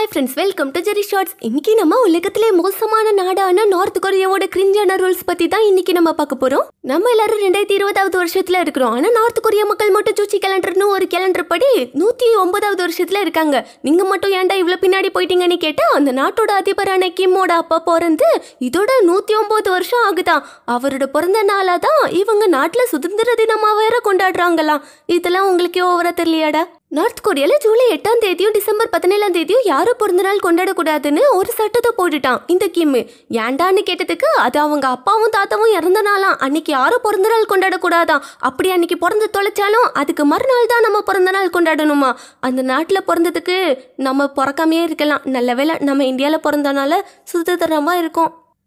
hi friends welcome to Jerry shorts இன்னைக்கு நம்ம உலகத்திலே மோசமான நாடான நார்த் கொரியாவோட கிரிஞ்சான ரூல்ஸ் பத்தி தான் இன்னைக்கு நம்ம பார்க்க போறோம் நம்ம எல்லாரும் ரெண்டாயிரத்தி இருபதாவது வருஷத்துல இருக்கிறோம் ஆனா நார்த் கொரியா மக்கள் மட்டும் ஜூச்சி கேலண்டர்னு ஒரு கேலண்டர் படி நூத்தி ஒன்பதாவது வருஷத்துல இருக்காங்க நீங்க மட்டும் ஏன்டா இவ்வளவு பின்னாடி போயிட்டீங்கன்னு கேட்டா அந்த நாட்டோட அதிபரான கிம்மோட அப்பா பிறந்து இதோட நூத்தி ஒன்பது வருஷம் ஆகுதான் அவரோட பிறந்த நாளா தான் இவங்க நாட்டுல சுதந்திர தினமா வேற கொண்டாடுறாங்களாம் இதெல்லாம் உங்களுக்கு ஓவரா தெரியலையாடா நார்த் கொரியால ஜூலை எட்டாம் தேதியும் டிசம்பர் பதினேழாம் தேதியும் யாரும் பிறந்த நாள் கொண்டாடக்கூடாதுன்னு ஒரு சட்டத்தை போட்டுட்டான் இந்த கிம்மு ஏன்டான்னு கேட்டதுக்கு அது அவங்க அப்பாவும் தாத்தாவும் இறந்த நாளாம் அன்னைக்கு யாரும் பிறந்த நாள் கொண்டாடக்கூடாதாம் அப்படி அன்னைக்கு பிறந்து தொலைச்சாலும் அதுக்கு மறுநாள் தான் நம்ம பிறந்த நாள் கொண்டாடணுமா அந்த நாட்டில் பிறந்ததுக்கு நம்ம பிறக்காமையே இருக்கலாம் நல்ல வேளை நம்ம இந்தியாவில் பிறந்தனால சுதந்திரமாக இருக்கோம்